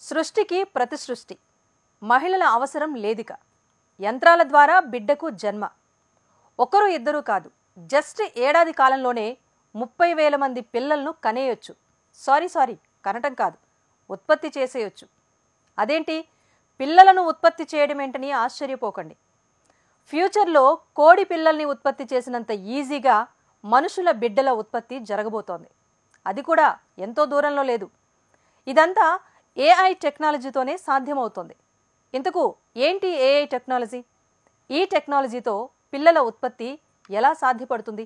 సృష్టికి ప్రతి సృష్టి మహిళల అవసరం లేదిక యంత్రాల ద్వారా బిడ్డకు జన్మ ఒకరు ఇద్దరు కాదు జస్ట్ ఏడాది కాలంలోనే ముప్పై వేల మంది పిల్లలను కనేయొచ్చు సారీ సారీ కనటం కాదు ఉత్పత్తి చేసేయొచ్చు అదేంటి పిల్లలను ఉత్పత్తి చేయడం ఏంటని ఆశ్చర్యపోకండి ఫ్యూచర్లో కోడి పిల్లల్ని ఉత్పత్తి చేసినంత ఈజీగా మనుషుల బిడ్డల ఉత్పత్తి జరగబోతోంది అది కూడా ఎంతో దూరంలో లేదు ఇదంతా ఏఐ టెక్నాలజీతోనే సాధ్యమవుతోంది ఇంతకు ఏంటి ఏఐ టెక్నాలజీ ఈ టెక్నాలజీతో పిల్లల ఉత్పత్తి ఎలా సాధ్యపడుతుంది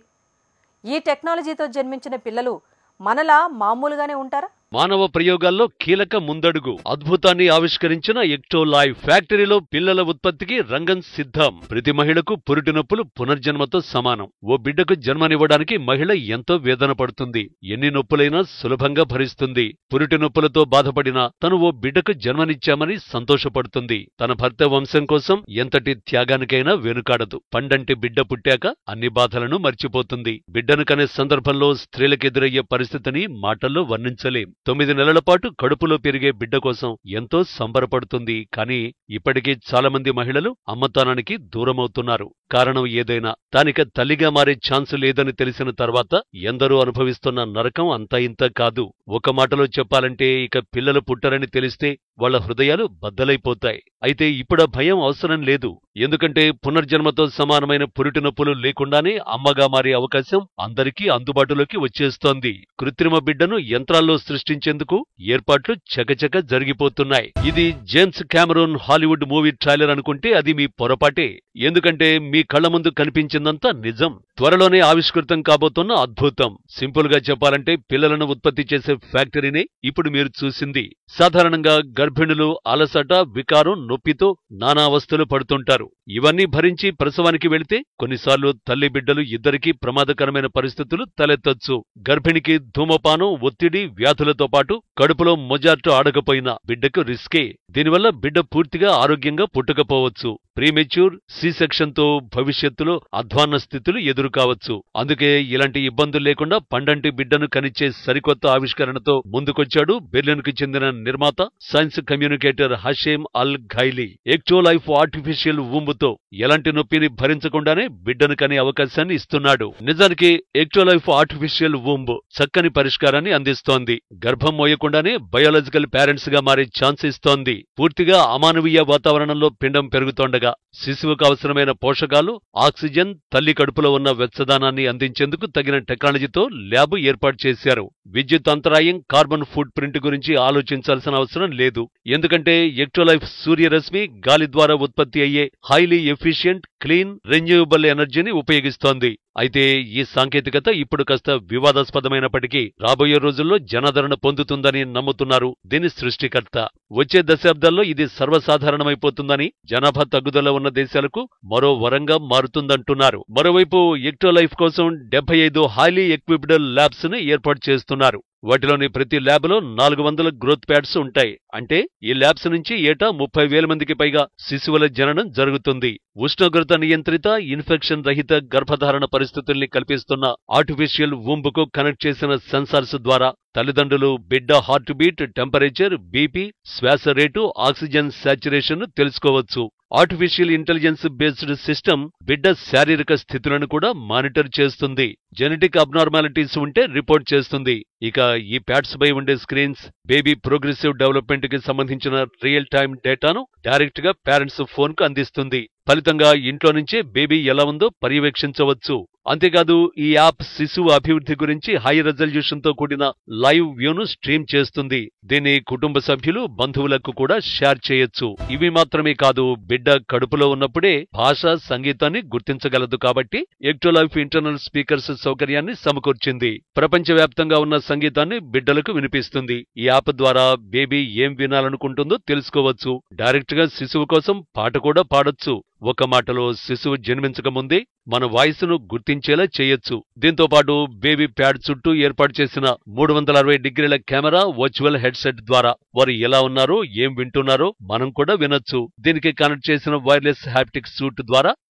ఈ టెక్నాలజీతో జన్మించిన పిల్లలు మనలా మామూలుగానే ఉంటారా మానవ ప్రయోగాల్లో కీలక ముందడుగు అద్భుతాన్ని ఆవిష్కరించిన ఎక్టో లైవ్ ఫ్యాక్టరీలో పిల్లల ఉత్పత్తికి రంగం సిద్ధం ప్రతి మహిళకు పురిటి నొప్పులు పునర్జన్మతో సమానం ఓ బిడ్డకు జన్మనివ్వడానికి మహిళ ఎంతో వేదన పడుతుంది ఎన్ని నొప్పులైనా సులభంగా భరిస్తుంది పురిటి నొప్పులతో బాధపడినా తను ఓ బిడ్డకు జన్మనిచ్చామని సంతోషపడుతుంది తన భర్త వంశం కోసం ఎంతటి త్యాగానికైనా వెనుకాడదు పండంటి బిడ్డ పుట్టాక అన్ని బాధలను మర్చిపోతుంది బిడ్డను కనే సందర్భంలో స్త్రీలకెదురయ్యే పరిస్థితిని మాటల్లో వర్ణించలేం తొమ్మిది నెలల పాటు కడుపులో పెరిగే బిడ్డ కోసం ఎంతో సంబరపడుతుంది కానీ ఇప్పటికీ చాలా మంది మహిళలు అమ్మతానానికి దూరమవుతున్నారు కారణం ఏదైనా తానిక తల్లిగా మారే ఛాన్స్ లేదని తెలిసిన తర్వాత ఎందరో అనుభవిస్తున్న నరకం అంతా ఇంత కాదు ఒక మాటలో చెప్పాలంటే ఇక పిల్లలు పుట్టరని తెలిస్తే వాళ్ళ హృదయాలు బద్దలైపోతాయి అయితే ఇప్పుడా భయం అవసరం లేదు ఎందుకంటే పునర్జన్మతో సమానమైన పురిటి నొప్పులు లేకుండానే అమ్మగా మారే అవకాశం అందరికీ అందుబాటులోకి వచ్చేస్తోంది కృత్రిమ బిడ్డను యంత్రాల్లో సృష్టించేందుకు ఏర్పాట్లు చకచక జరిగిపోతున్నాయి ఇది James Cameron Hollywood movie trailer అనుకుంటే అది మీ పొరపాటే ఎందుకంటే మీ కళ్ళ ముందు కనిపించిందంతా నిజం త్వరలోనే ఆవిష్కృతం కాబోతున్న అద్భుతం సింపుల్ గా చెప్పాలంటే పిల్లలను ఉత్పత్తి చేసే ఫ్యాక్టరీనే ఇప్పుడు మీరు చూసింది సాధారణంగా గర్భిణులు అలసట వికారం నొప్పితో నానా అవస్థలు పడుతుంటారు ఇవన్నీ భరించి ప్రసవానికి వెళితే కొన్నిసార్లు తల్లి బిడ్డలు ఇద్దరికీ ప్రమాదకరమైన పరిస్థితులు తలెత్తొచ్చు గర్భిణికి ధూమపానం ఒత్తిడి వ్యాధులతో పాటు కడుపులో మొజార్టు ఆడకపోయినా బిడ్డకు రిస్కే దీనివల్ల బిడ్డ పూర్తిగా ఆరోగ్యంగా పుట్టకపోవచ్చు ప్రీమెచ్యూర్ సి సెక్షన్ తో భవిష్యత్తులో అధ్వాన్న స్థితులు ఎదురు కావచ్చు అందుకే ఇలాంటి ఇబ్బందులు లేకుండా పండంటి బిడ్డను కనిచ్చే సరికొత్త ఆవిష్కరణతో ముందుకొచ్చాడు బెర్లిన్కు చెందిన నిర్మాత science communicator Hashem Al Ghaili EctoLife artificial తో ఎలాంటి నొప్పిని భరించకుండానే బిడ్డను కనే అవకాశాన్ని ఇస్తున్నాడు నిజానికి ఎక్టో లైఫ్ ఆర్టిఫిషియల్ వూంబ్ చక్కని పరిష్కారాన్ని అందిస్తోంది గర్భం మోయకుండానే బయోలాజికల్ పేరెంట్స్ గా మారే ఛాన్స్ ఇస్తోంది పూర్తిగా అమానవీయ వాతావరణంలో పిండం పెరుగుతోండగా శిశువుకు అవసరమైన పోషకాలు ఆక్సిజన్ తల్లి కడుపులో ఉన్న వెచ్చదానాన్ని అందించేందుకు తగిన టెక్నాలజీతో ల్యాబ్ ఏర్పాటు చేశారు విద్యుత్ అంతరాయం కార్బన్ ఫుట్ ప్రింట్ గురించి ఆలోచించాల్సిన అవసరం లేదు ఎందుకంటే ఎక్టోలైఫ్ సూర్యరశ్మి గాలి ద్వారా ఉత్పత్తి అయ్యే హైలీ ఎఫిషియంట్ క్లీన్ రెన్యూవబుల్ ఎనర్జీని ఉపయోగిస్తోంది అయితే ఈ సాంకేతికత ఇప్పుడు కాస్త వివాదాస్పదమైనప్పటికీ రాబోయే రోజుల్లో జనాదరణ పొందుతుందని నమ్ముతున్నారు దీని సృష్టికర్త వచ్చే దశాబ్దాల్లో ఇది సర్వసాధారణమైపోతుందని జనాభా తగ్గుదల ఉన్న దేశాలకు మరో వరంగా మారుతుందంటున్నారు మరోవైపు ఎక్టోలైఫ్ కోసం డెబ్బై ఐదు హైలీ ఎక్విప్డ్ ల్యాబ్స్ ని ఏర్పాటు చేస్తున్నారు వాటిలోని ప్రతి ల్యాబ్లో నాలుగు వందల గ్రోత్ ప్యాడ్స్ ఉంటాయి అంటే ఈ ల్యాబ్స్ నుంచి ఏటా ముప్పై వేల మందికి పైగా శిశువుల జననం జరుగుతుంది ఉష్ణోగ్రత నియంత్రిత ఇన్ఫెక్షన్ రహిత గర్భధారణ పరిస్థితుల్ని కల్పిస్తున్న ఆర్టిఫిషియల్ కు కనెక్ట్ చేసిన సెన్సార్స్ ద్వారా తల్లిదండ్రులు బిడ్డ హార్ట్ బీట్ టెంపరేచర్ బీపీ శ్వాస రేటు ఆక్సిజన్ సాచురేషన్ తెలుసుకోవచ్చు ఆర్టిఫిషియల్ ఇంటెలిజెన్స్ బేస్డ్ సిస్టమ్ బిడ్డ శారీరక స్థితులను కూడా మానిటర్ చేస్తుంది జెనెటిక్ అబ్నార్మాలిటీస్ ఉంటే రిపోర్ట్ చేస్తుంది ఇక ఈ ప్యాడ్స్ పై ఉండే స్క్రీన్స్ బేబీ ప్రోగ్రెసివ్ డెవలప్మెంట్ కి సంబంధించిన రియల్ టైం డేటాను డైరెక్ట్ గా పేరెంట్స్ ఫోన్ కు అందిస్తుంది ఫలితంగా ఇంట్లో నుంచే బేబీ ఎలా ఉందో పర్యవేక్షించవచ్చు అంతేకాదు ఈ యాప్ శిశువు అభివృద్ధి గురించి హై రెజల్యూషన్ తో కూడిన లైవ్ వ్యూను స్ట్రీమ్ చేస్తుంది దీన్ని కుటుంబ సభ్యులు బంధువులకు కూడా షేర్ చేయొచ్చు ఇవి మాత్రమే కాదు బిడ్డ కడుపులో ఉన్నప్పుడే భాష సంగీతాన్ని గుర్తించగలదు కాబట్టి ఎక్టోలైఫ్ ఇంటర్నల్ స్పీకర్స్ సౌకర్యాన్ని సమకూర్చింది ప్రపంచవ్యాప్తంగా ఉన్న సంగీతాన్ని బిడ్డలకు వినిపిస్తుంది ఈ యాప్ ద్వారా బేబీ ఏం వినాలనుకుంటుందో తెలుసుకోవచ్చు డైరెక్ట్ గా శిశువు కోసం పాట కూడా పాడొచ్చు ఒక మాటలో శిశువు జన్మించక ముందే మన వాయిస్ను గుర్తించేలా చేయొచ్చు దీంతో పాటు బేబీ ప్యాడ్ చుట్టూ ఏర్పాటు చేసిన మూడు వందల అరవై డిగ్రీల కెమెరా వర్చువల్ హెడ్సెట్ ద్వారా వారు ఎలా ఉన్నారో ఏం వింటున్నారో మనం కూడా వినొచ్చు దీనికి కనెక్ట్ చేసిన వైర్లెస్ హ్యాప్టిక్ సూట్ ద్వారా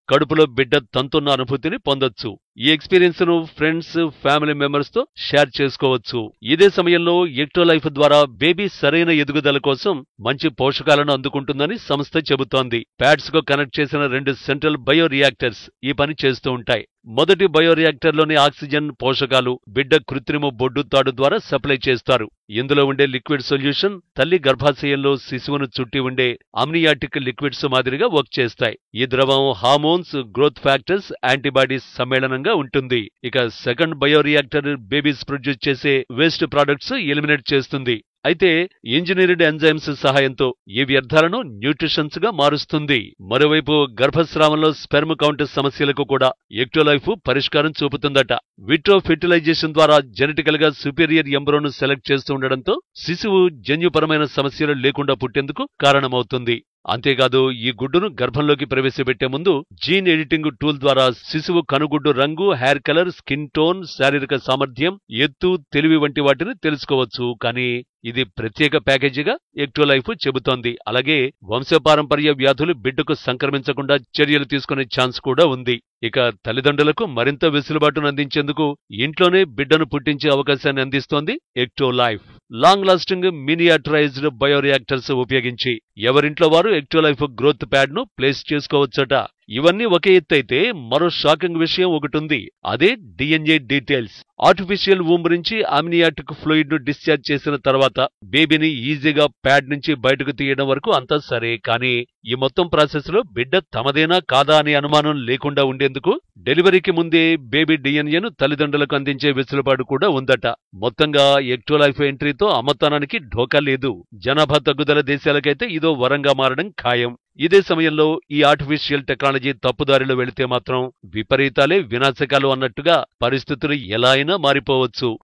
కడుపులో బిడ్డ తంతున్న అనుభూతిని పొందొచ్చు ఈ ఎక్స్పీరియన్స్ ను ఫ్రెండ్స్ ఫ్యామిలీ మెంబర్స్ తో షేర్ చేసుకోవచ్చు ఇదే సమయంలో ఎక్టో లైఫ్ ద్వారా బేబీ సరైన ఎదుగుదల కోసం మంచి పోషకాలను అందుకుంటుందని సంస్థ చెబుతోంది ప్యాడ్స్ కు కనెక్ట్ చేసిన రెండు సెంట్రల్ బయో రియాక్టర్స్ ఈ పని చేస్తూ ఉంటాయి మొదటి బయోరియాక్టర్లోని ఆక్సిజన్ పోషకాలు బిడ్డ కృత్రిమ బొడ్డు తాడు ద్వారా సప్లై చేస్తారు ఇందులో ఉండే లిక్విడ్ సొల్యూషన్ తల్లి గర్భాశయంలో శిశువును చుట్టి ఉండే అమ్నియాటిక్ లిక్విడ్స్ మాదిరిగా వర్క్ చేస్తాయి ఈ ద్రవం హార్మోన్స్ గ్రోత్ ఫ్యాక్టర్స్ యాంటీబాడీస్ సమ్మేళనంగా ఉంటుంది ఇక సెకండ్ బయోరియాక్టర్ బేబీస్ ప్రొడ్యూస్ చేసే వేస్ట్ ప్రొడక్ట్స్ ఎలిమినేట్ చేస్తుంది అయితే ఇంజనీర్డ్ ఎంజైమ్స్ సహాయంతో ఈ వ్యర్థాలను న్యూట్రిషన్స్ గా మారుస్తుంది మరోవైపు గర్భస్రావంలో స్పెర్మ్ కౌంట్ సమస్యలకు కూడా ఎక్టోలైఫ్ పరిష్కారం చూపుతుందట విట్రో ఫెర్టిలైజేషన్ ద్వారా జెనెటికల్ గా సుపీరియర్ ఎంబ్రోను సెలెక్ట్ చేస్తూ ఉండడంతో శిశువు జన్యుపరమైన సమస్యలు లేకుండా పుట్టేందుకు కారణమవుతుంది అంతేకాదు ఈ గుడ్డును గర్భంలోకి ప్రవేశపెట్టే ముందు జీన్ ఎడిటింగ్ టూల్ ద్వారా శిశువు కనుగుడ్డు రంగు హెయిర్ కలర్ స్కిన్ టోన్ శారీరక సామర్థ్యం ఎత్తు తెలివి వంటి వాటిని తెలుసుకోవచ్చు కానీ ఇది ప్రత్యేక ప్యాకేజీగా ఎక్టోలైఫ్ చెబుతోంది అలాగే వంశపారంపర్య వ్యాధులు బిడ్డకు సంక్రమించకుండా చర్యలు తీసుకునే ఛాన్స్ కూడా ఉంది ఇక తల్లిదండ్రులకు మరింత వెసులుబాటును అందించేందుకు ఇంట్లోనే బిడ్డను పుట్టించే అవకాశాన్ని అందిస్తోంది EctoLife long lasting miniaturised bioreactors ఉపయోగించి ఎవరింట్లో వారు ఎక్టో లైఫ్ గ్రోత్ ప్యాడ్ ను ప్లేస్ చేసుకోవచ్చట ఇవన్నీ ఒకే ఎత్తైతే మరో షాకింగ్ విషయం ఒకటి ఉంది అదే డిఎన్ఏ డీటెయిల్స్ ఆర్టిఫిషియల్ వూమ్ నుంచి అమినియాటిక్ ఫ్లూయిడ్ ను డిశ్చార్జ్ చేసిన తర్వాత బేబీని ఈజీగా ప్యాడ్ నుంచి బయటకు తీయడం వరకు అంతా సరే కానీ ఈ మొత్తం ప్రాసెస్ లో బిడ్డ తమదేనా కాదా అనే అనుమానం లేకుండా ఉండేందుకు డెలివరీకి ముందే బేబీ డిఎన్ఏను తల్లిదండ్రులకు అందించే వెసులుబాటు కూడా ఉందట మొత్తంగా ఎక్టోలైఫ్ ఎంట్రీతో అమ్మతనానికి ఢోకా లేదు జనాభా తగ్గుదల దేశాలకైతే ఇదో వరంగా మారడం ఖాయం ఇదే సమయంలో ఈ ఆర్టిఫిషియల్ టెక్నాలజీ తప్పుదారిలో వెళితే మాత్రం విపరీతాలే వినాశకాలు అన్నట్టుగా పరిస్థితులు ఎలా అయినా మారిపోవచ్చు